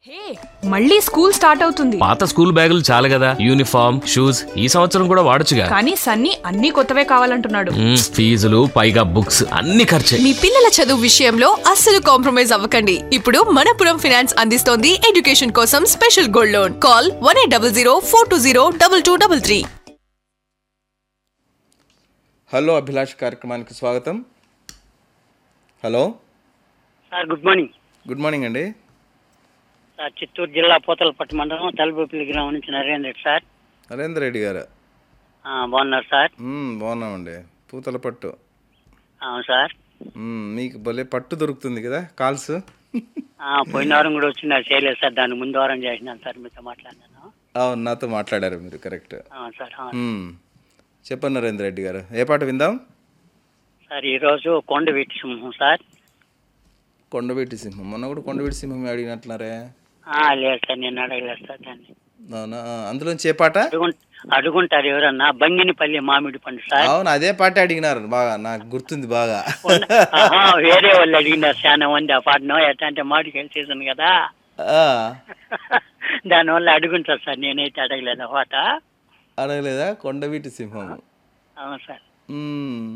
హే మళ్ళీ school start అవుతుంది పాత స్కూల్ బ్యాగులు చాలు కదా యూనిఫామ్ షూస్ ఈ సంవత్సరం కూడా వాడొచ్చుగా కానీ సన్నీ అన్ని కొత్తవే కావాలంటున్నాడు మ్మ్, ఫీజులు పైగా బుక్స్ అన్ని ఖర్చే మీ పిల్లల చదువు విషయంలో అస్సలు కాంప్రమైజ్ అవ్వకండి ఇప్పుడు మనపురం ఫినాన్స్ అందిస్తోంది ఎడ్యుకేషన్ కోసం special gold loan call one eight double zero four two zero double two double three hello Abhilash కార్యక్రమానికి స్వాగతం hello sir good morning good morning అండి సార్ చిత్తూరు జిల్లా పూతలపట్టు మండలం తలబొప్పిలి గ్రామం నుంచి నరేంద్ర రెడ్డి సార్ నరేందర్ రెడ్డి గారు ఆ, బాగున్నారు సార్ మ్మ్, బాగున్నామండి పూతల పట్టు అవును సార్ మ్మ్, మీకు భలే పట్టు దొరుకుతుంది కదా కాల్స్ ఆ, పోయిన వారం కూడా వచ్చినారు చేయలేదు సార్ దాని ముందు వారం చేసినాను సార్ మీతో మాట్లాడినాను అవును నాతో మాట్లాడారు మీరు కరెక్ట్ అవును సార్ అవును. మ్మ్. చెప్పండి నరేంద్ర రెడ్డి గారు ఏ పాట విందాం సార్ ఈరోజు కొండ వీటి సింహం సార్ కొండవీటి సింహం మొన్న కూడా కొండవీటి సింహం అడిగినట్లరే ఆ, లేదు సార్ నేను అడగలేదు సార్ దాన్ని అవునా ఆ, అందులోంచి ఏ పాట అడుగు అడుగుంటారు ఎవరన్నా బంగినిపల్లి మామిడి పండు సార్ అవును అదే పాట అడిగినారు బాగా నాకు గుర్తుంది బాగా ఆహా, వేరే వాళ్ళు అడిగినారు చాలా మంది ఆ పాటను ఎట్లా అంటే మామిడికాయల సీజన్ కదా ఆ, దానివల్ల అడుగుంటారు సార్ నేనైతే అడగలేదు ఆ పాట అడగలేదా కొండవీటి సింహం అవును సార్ మ్మ్.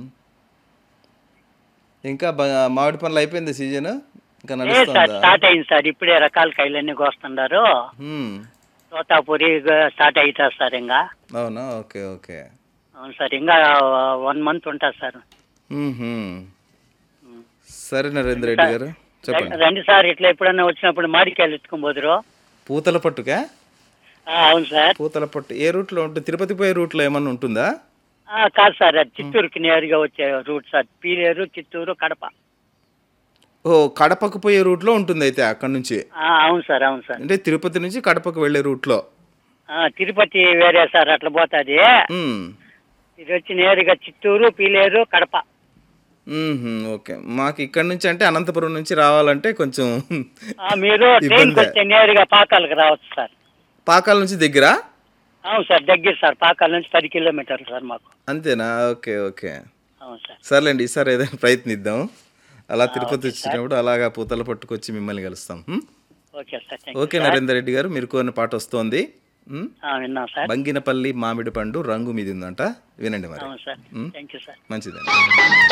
ఇంకా బ- మామిడి పనులు అయిపోయింది సీజన్ ఇంకా లేదు సార్ నడుస్తుందా స్టార్ట్ అయింది సార్ ఇప్పుడే రకాల కాయలన్నీ కోస్తున్నారు మ్మ్. తోతాపూరి గ- స్టార్ట్ అవుతుంది సార్ ఇంకా అవునా ఓకే ఓకే అవును సార్ ఇంకా వన్ మంత్ ఉంటుంది సార్ మ్మ్హ్మ్. సరే నరేంద్ర రెడ్డి గారు చెప్పండి రండి సార్ ఇట్లా ఎప్పుడన్నా వచ్చినప్పుడు మామిడికాయలు ఎత్తుకొని పోదురు పూతల పట్టుకా ఆ, అవును సార్ పూతల పట్టు ఏ రూట్లో ఉంటుంది తిరుపతి పోయే రూట్లో ఏమన్నా ఉంటుందా ఆ, కాదు సార్ అది చిత్తూరుకి నేరుగా వచ్చే రూట్ సార్ పీలేరు చిత్తూరు కడప ఓ కడపకు పోయే రూట్లో ఉంటుంది అయితే అక్కడ నుంచి ఆ, అవును సార్ అవును సార్ అంటే తిరుపతి నుంచి కడపకు వెళ్ళే రూట్లో ఆ, తిరుపతి వేరే సార్ అట్లా పోతుంది మ్మ్. ఇది వచ్చి నేరుగా చిత్తూరు పీలేరు కడప మ్మ్హ్మ్. ఓకే మాకు ఇక్కడ నుంచి అంటే అనంతపురం నుంచి రావాలంటే కొంచెం ఆ, మీరు ట్రైన్కి ఇబ్బంది వస్తే నేరుగా పాకాలకు రావచ్చు సార్ పాకాల నుంచి దగ్గర అవును సార్ దగ్గర సార్ పాకాల నుంచి పది కిలోమీటర్లు సార్ మాకు అంతేనా ఓకే ఓకే అవును సార్ సర్లేండి ఈసారి ఏదైనా ప్రయత్నిద్దాం అలా తిరుపతి వచ్చినప్పుడు అలాగా పూతల పట్టుకొచ్చి మిమ్మల్ని కలుస్తాం హ్మ్? Okay sir thank okay Narender Reddy గారు మీరు కోరిన పాట వస్తోంది హ్మ్? విన్నాం సార్ బంగినపల్లి మామిడి పండు రంగు మీది ఉందంట వినండి మరి అవును సార్ థ్యాంక్ యూ సార్ మంచిదండి